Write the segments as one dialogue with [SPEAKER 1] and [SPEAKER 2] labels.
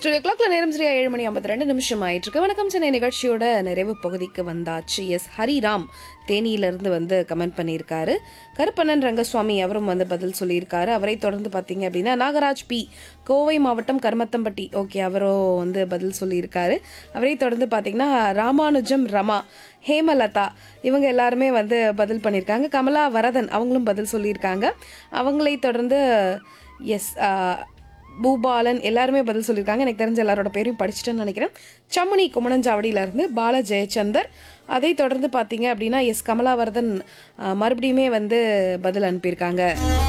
[SPEAKER 1] studio கிளாக்ல நேரம் சரியா ஏழு மணி ஐம்பத்தி ரெண்டு நிமிஷம் ஆயிட்டு இருக்கு வணக்கம் சென்னை நிகழ்ச்சியோட நிறைவு பகுதிக்கு வந்தாச்சு எஸ் ஹரிராம் தேனியிலிருந்து வந்து கமெண்ட் பண்ணியிருக்காரு கருப்பண்ணன் ரங்கசுவாமி அவரும் வந்து பதில் சொல்லியிருக்காரு அவரை தொடர்ந்து பார்த்தீங்க அப்படின்னா நாகராஜ் பி கோவை மாவட்டம் கருமத்தம்பட்டி ஓகே அவரும் வந்து பதில் சொல்லியிருக்காரு அவரை தொடர்ந்து பார்த்தீங்கன்னா ராமானுஜம் ரமா ஹேமலதா இவங்க எல்லாருமே வந்து பதில் பண்ணியிருக்காங்க கமலா வரதன் அவங்களும் பதில் சொல்லியிருக்காங்க அவங்களை தொடர்ந்து எஸ் பூபாலன் எல்லாருமே பதில் சொல்லியிருக்காங்க எனக்கு தெரிஞ்ச எல்லாரோட பேரையும் படிச்சுட்டேன்னு நினைக்கிறேன் சம்முனி குமணஞ்சாவடியிலேருந்து பால ஜெயச்சந்தர் அதை தொடர்ந்து பார்த்தீங்க அப்படின்னா எஸ் கமலாவர்தன் அஹ், மறுபடியுமே வந்து பதில் அனுப்பியிருக்காங்க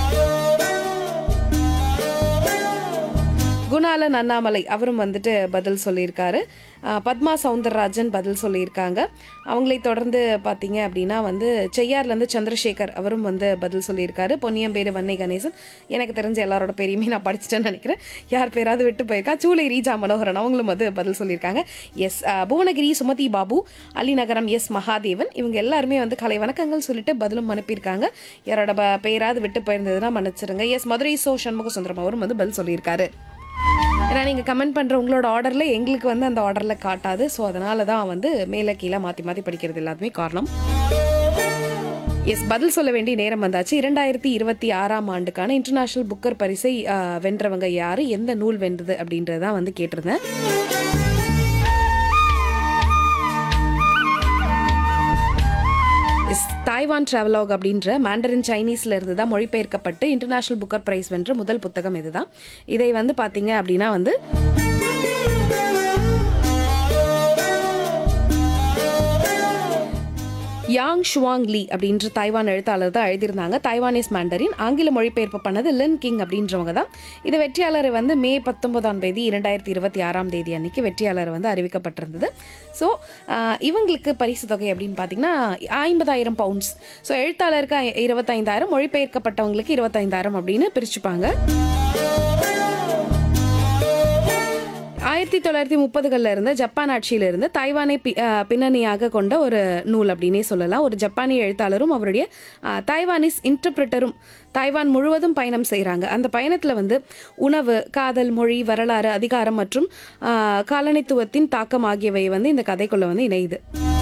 [SPEAKER 1] குணாலன் அண்ணாமலை அவரும் வந்துட்டு பதில் சொல்லியிருக்காரு அஹ், பத்மா சவுந்தரராஜன் பதில் சொல்லியிருக்காங்க அவங்களை தொடர்ந்து பார்த்தீங்க அப்படின்னா வந்து செய்யார்லேருந்து சந்திரசேகர் அவரும் வந்து பதில் சொல்லியிருக்காரு பொன்னியம்பேரு வன்னை கணேசன் எனக்கு தெரிஞ்ச எல்லாரோட பேரையுமே நான் படிச்சிட்டேன்னு நினைக்கிறேன் யார் பேராவது விட்டு போயிருக்கா சூளை ரீஜா மனோகரன் அவங்களும் வந்து பதில் சொல்லியிருக்காங்க எஸ் புவனகிரி சுமதி பாபு அலிநகரம் எஸ் மகாதேவன் இவங்க எல்லாருமே வந்து கலை வணக்கங்கள் சொல்லிட்டு பதிலும் அனுப்பியிருக்காங்க யாரோட ப- பேராவது விட்டு போயிருந்ததுன்னா மன்னிச்சிருங்க எஸ் மதுரை சோ சண்முக சுந்தரம் அவரும் வந்து பதில் சொல்லியிருக்காரு ஏன்னா நீங்கள் கமெண்ட் பண்ணுற உங்களோட ஆர்டரில் எங்களுக்கு வந்து அந்த ஆர்டரில் காட்டாது ஸோ அதனால தான் வந்து மேலே கீழே மாற்றி மாற்றி படிக்கிறது எல்லாத்துமே காரணம் எஸ் பதில் சொல்ல வேண்டிய நேரம் வந்தாச்சு இரண்டாயிரத்தி இருபத்தி ஆறாம் ஆண்டுக்கான இன்டர்நேஷனல் புக்கர் பரிசை ஆஹ், வென்றவங்க யாரு எந்த நூல் வென்றது அப்படின்றதான் வந்து கேட்டிருந்தேன் எஸ் தாய்வான் டிராவலாக் அப்படின்ற மேண்டரின் சைனீஸ்ல இருந்து தான் மொழிபெயர்க்கப்பட்டு இன்டர்நேஷனல் புக்கர் பிரைஸ் வென்ற முதல் புத்தகம் இதுதான் இதை வந்து பார்த்தீங்க அப்படின்னா வந்து யாங் ஷுவாங் லீ அப்படின்ற தாய்வான் எழுத்தாளர் தான் எழுதியிருந்தாங்க தாய்வானீஸ் மேண்டரின் ஆங்கில மொழிபெயர்ப்பு பண்ணது லின் கிங் அப்படின்றவங்க தான் இது வெற்றியாளரை வந்து மே பத்தொன்பதாம் தேதி இரண்டாயிரத்தி இருபத்தி ஆறாம் தேதி அன்னைக்கு வெற்றியாளர் வந்து அறிவிக்கப்பட்டிருந்தது ஸோ இவங்களுக்கு பரிசு தொகை அப்படின்னு பார்த்தீங்கன்னா ஐம்பதாயிரம் பவுண்ட்ஸ் ஸோ எழுத்தாளருக்கு ஐ- இருபத்தைந்தாயிரம் மொழிபெயர்க்கப்பட்டவங்களுக்கு இருபத்தைந்தாயிரம் அப்படின்னு பிரிச்சுப்பாங்க ஆயிரத்தி தொள்ளாயிரத்தி முப்பதுகளில் இருந்த ஜப்பான் ஆட்சியில இருந்து தாய்வானை பி- அஹ் பின்னணியாக கொண்ட ஒரு நூல் அப்படின்னே சொல்லலாம் ஒரு ஜப்பானிய எழுத்தாளரும் அவருடைய அஹ், தாய்வானீஸ் இன்டர்பிரிட்டரும் தாய்வான் முழுவதும் பயணம் செய்கிறாங்க அந்த பயணத்தில் வந்து உணவு காதல் மொழி வரலாறு அதிகாரம் மற்றும் அஹ், காலனித்துவத்தின் தாக்கம் ஆகியவை வந்து இந்த கதைக்குள்ள வந்து இணையுது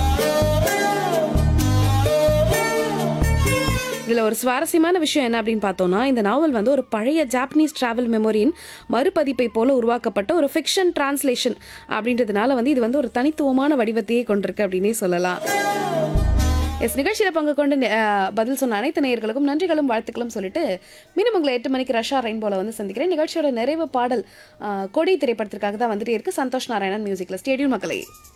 [SPEAKER 1] இதில் ஒரு சுவாரஸ்யமான விஷயம் என்ன அப்படின்னு பார்த்தோம்னா இந்த நாவல் வந்து ஒரு பழைய ஜாப்பனீஸ் டிராவல் மெமோரியின் மறுபதிப்பை போல உருவாக்கப்பட்ட ஒரு ஃபிக்ஷன் டிரான்ஸ்லேஷன் அப்படின்றதுனால வந்து இது வந்து ஒரு தனித்துவமான வடிவத்தையே கொண்டிருக்கு அப்படின்னே சொல்லலாம் எஸ் நிகழ்ச்சியில் பங்கு கொண்டு அஹ், பதில் சொன்ன அனைத்து நேயர்களுக்கும் நன்றிகளும் வாழ்த்துக்களும் சொல்லிட்டு மீண்டும் உங்களை எட்டு மணிக்கு ரஷா ரெயின்போல வந்து சந்திக்கிறேன் நிகழ்ச்சியோட நிறைவு பாடல் அஹ், கொடி திரைப்படத்திற்காக தான் வந்துட்டே இருக்கு சந்தோஷ் நாராயணன் மியூசிக்ல ஸ்டேடியம் மக்களே